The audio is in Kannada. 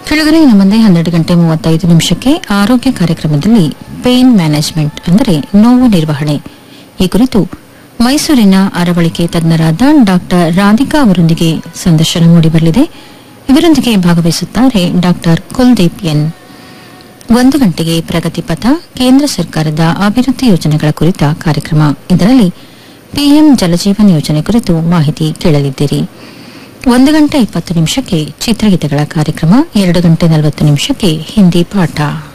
ಕೆಳಗಡೆ ಇನ್ನು ಮುಂದೆ ಹನ್ನೆರಡು ಗಂಟೆ ಮೂವತ್ತೈದು ನಿಮಿಷಕ್ಕೆ ಆರೋಗ್ಯ ಕಾರ್ಯಕ್ರಮದಲ್ಲಿ ಪೇನ್ ಮ್ಯಾನೇಜ್ಮೆಂಟ್ ಅಂದರೆ ನೋವು ನಿರ್ವಹಣೆ ಈ ಕುರಿತು ಮೈಸೂರಿನ ಅರವಳಿಕೆ ತಜ್ಞರಾದ ಡಾಕ್ಟರ್ ರಾಧಿಕಾ ಅವರೊಂದಿಗೆ ಸಂದರ್ಶನ ಮೂಡಿಬರಲಿದೆ ಇವರೊಂದಿಗೆ ಭಾಗವಹಿಸುತ್ತಾರೆ ಡಾಕ್ಟರ್ ಕುಲ್ದೀಪ್ ಎನ್ ಒಂದು ಗಂಟೆಗೆ ಪ್ರಗತಿ ಪಥ ಕೇಂದ್ರ ಸರ್ಕಾರದ ಅಭಿವೃದ್ಧಿ ಯೋಜನೆಗಳ ಕುರಿತ ಕಾರ್ಯಕ್ರಮ ಇದರಲ್ಲಿ ಪಿಎಂ ಜಲಜೀವನ್ ಯೋಜನೆ ಕುರಿತು ಮಾಹಿತಿ ಕೇಳಲಿದ್ದೀರಿ ಒಂದು ಗಂಟೆ ಇಪ್ಪತ್ತು ನಿಮಿಷಕ್ಕೆ ಚಿತ್ರಗೀತೆಗಳ ಕಾರ್ಯಕ್ರಮ ಎರಡು ಗಂಟೆ ನಲವತ್ತು ನಿಮಿಷಕ್ಕೆ ಹಿಂದಿ ಪಾಠ